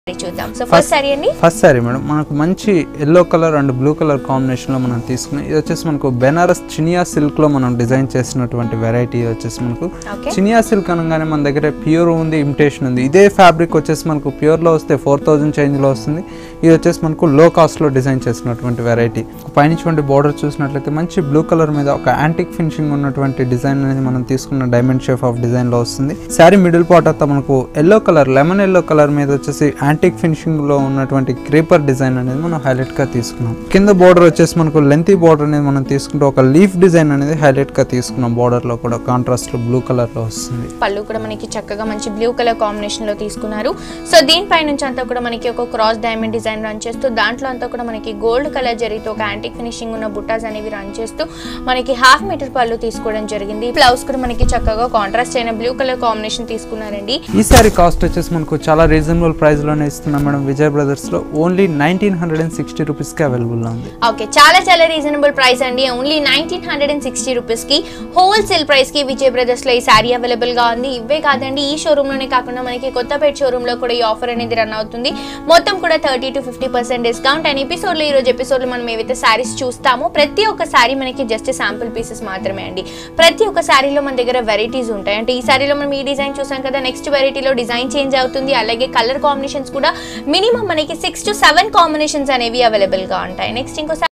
చూద్దాం so first sorry అండి first sari madam మనకు మంచి yellow colour and blue colour కాంబినేషన్లో మనం తీసుకున్నాం ఇది వచ్చేసి మనకు బెనారస్ చినియా సిల్క్లో మనం డిజైన్ చేసినటువంటి వెరైటీ వచ్చేసి మనకు ఓకే చినియా సిల్క్ అనగానే మన దగ్గర ప్యూర్ ఉంది ఇమిటేషన్ ఉంది ఇదే ఫ్యాబ్రిక్ వచ్చేసి మనకు ప్యూర్లో వస్తే ఫోర్ థౌజండ్ చేంజ్లో వస్తుంది ఇది వచ్చేసి మనకు లో కాస్ట్లో డిజైన్ చేసినటువంటి వెరైటీ పైనుంచి బార్డర్ చూసినట్లయితే మంచి బ్లూ కలర్ మీద ఒక యాంటిక్ ఫినిషింగ్ ఉన్నటువంటి డిజైన్ అనేది మనం తీసుకున్న డైమండ్ షేప్ ఆఫ్ డిజైన్లో వస్తుంది శారీ మిడిల్ పార్ట్ అంతా మనకు yellow colour lemon yellow colour మీద వచ్చేసి యాంటిక్ ఫినిషింగ్ లో ఉన్నటువంటి క్రీపర్ డిజైన్ అనేది మనం హైలైట్ గా తీసుకున్నాం కింద బార్డర్ వచ్చేసి మనకు లెంతీ బార్డర్ అనేది మనం తీసుకుంటే ఒక లీఫ్ డిజైన్ అనేది హైలైట్ గా తీసుకున్నాం బార్డర్ లో కూడా కాంట్రాస్ట్ లో బ్లూ కలర్ లో వస్తుంది పళ్ళు కూడా మనకి చక్కగా మంచి బ్లూ కలర్ కాంబినేషన్ లో తీసుకున్నారు సో దీనిపై నుంచి అంతా కూడా మనకి ఒక క్రాస్ డైమండ్ డిజైన్ రన్ చేస్తూ దాంట్లో అంతా కూడా మనకి గోల్డ్ కలర్ జరిగితే ఒక యాంటిక్ ఫినిషింగ్ ఉన్న బుట్టాస్ అనేవి రన్ చేస్తూ మనకి హాఫ్ మీటర్ పళ్ళు తీసుకోవడం జరిగింది బ్లౌజ్ కూడా మనకి చక్కగా కాంట్రాస్ట్ అయిన బ్లూ కలర్ కాంబినేషన్ తీసుకున్నారండి ఈ సారీ కాస్ట్ వచ్చేసి మనకు చాలా రీజనబుల్ ప్రైస్ లోనే ఇస్తున్నాం మేడం విజయ్ బ్రదర్స్ లో only nineteen hundred and sixty rupees కి అవైలబుల్ ఉంది ఓకే చాలా చాలా రీజనబుల్ ప్రైస్ అండి only nineteen hundred and sixty rupees కి హోల్సేల్ ప్రైస్ కి విజయ్ బ్రదర్స్ లో ఈ సారీ అవైలబుల్ గా ఉంది ఇవే కాదండి ఈ షోరూమ్ లోనే కాకుండా మనకి కొత్తపేట షోరూమ్ లో కూడా ఈ ఆఫర్ అనేది రన్ అవుతుంది మొత్తం కూడా thirty to fifty percent discount and episode లో ఈ రోజు ఎపిసోడ్ లో మనం ఏవైతే సారీస్ చూస్తామో ప్రతి ఒక్క సారీ మనకి జస్ట్ శాంపుల్ పీసెస్ మాత్రమే అండి ప్రతి ఒక్క సారీలో మన దగ్గర వెరైటీస్ ఉంటాయి అంటే ఈ సారీలో మనం ఈ డిజైన్ చూసాం కదా నెక్స్ట్ వెరైటీలో డిజైన్ చేంజ్ అవుతుంది అలాగే కలర్ కాంబినేషన్స్ కూడా మినిమం మనకి సిక్స్ టు సెవెన్ కాంబినేషన్స్ అనేవి అవైలబుల్ గా ఉంటాయి నెక్స్ట్ ఇంకో